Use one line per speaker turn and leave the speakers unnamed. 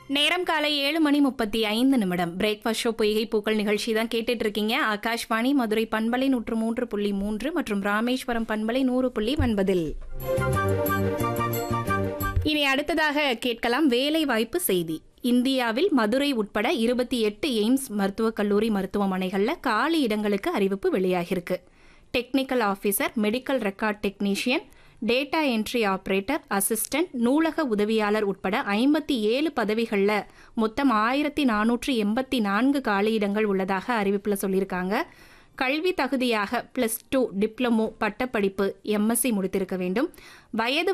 நேரம் காலை ஏழு மணி முப்பத்தி ஐந்து நிமிடம் பிரேக்ஃபாஸ்ட் ஷோ பொய்கை பூக்கள் நிகழ்ச்சி தான் கேட்டுட்டு இருக்கீங்க ஆகாஷ்வாணி மதுரை பண்பலை நூற்று மூன்று புள்ளி மூன்று மற்றும் ராமேஸ்வரம் பண்பலை நூறு புள்ளி ஒன்பதில் இனி அடுத்ததாக கேட்கலாம் வேலை வாய்ப்பு செய்தி இந்தியாவில் மதுரை உட்பட இருபத்தி எட்டு எய்ம்ஸ் மருத்துவக் கல்லூரி மருத்துவமனைகளில் காலி இடங்களுக்கு அறிவிப்பு வெளியாகிருக்கு technical officer medical record technician data entry operator assistant நூலக உதவியாளர் உட்பட ஐம்பத்தி ஏழு பதவிகளில் மொத்தம் ஆயிரத்தி நானூற்றி எண்பத்தி நான்கு காலியிடங்கள் உள்ளதாக அறிவிப்பில் சொல்லியிருக்காங்க கல்வி தகுதியாக பிளஸ் டூ டிப்ளமோ பட்டப்படிப்பு எம்எஸ்சி முடித்திருக்க வேண்டும் வயது